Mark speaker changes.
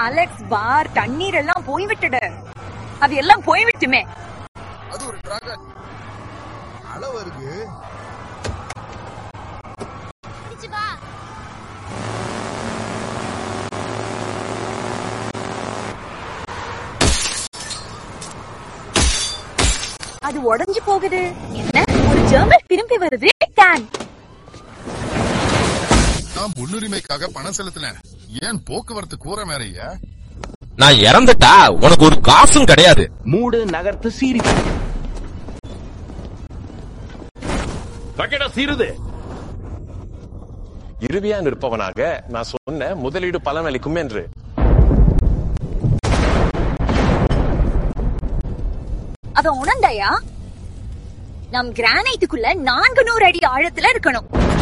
Speaker 1: Alex பார் தண்ணீர் எல்லாம் போய்விட்டது அது எல்லாம் போய்விட்டுமே
Speaker 2: அது ஒரு டிராகன் அலை வருது
Speaker 1: அது உடைஞ்சு போகுது என்ன ஒரு ஜெர்மல் திரும்பி வருது கேன்
Speaker 2: நான் முன்னுரிமைக்காக பணம் செலுத்தினேன் ஏன் போக்குவரத்து கூற வேறையா
Speaker 3: நான் இறந்துட்டா உனக்கு ஒரு காசும் கிடையாது
Speaker 4: மூடு நகர்த்து சீரி
Speaker 5: பக்கெட்டா சீருது
Speaker 6: இறுதியா நிற்பவனாக நான் சொன்ன முதலீடு பலனளிக்கும் என்று
Speaker 1: அவன் உணர்ந்தாயா நம் கிரானைட்டுக்குள்ள நான்கு நூறு அடி ஆழத்துல இருக்கணும்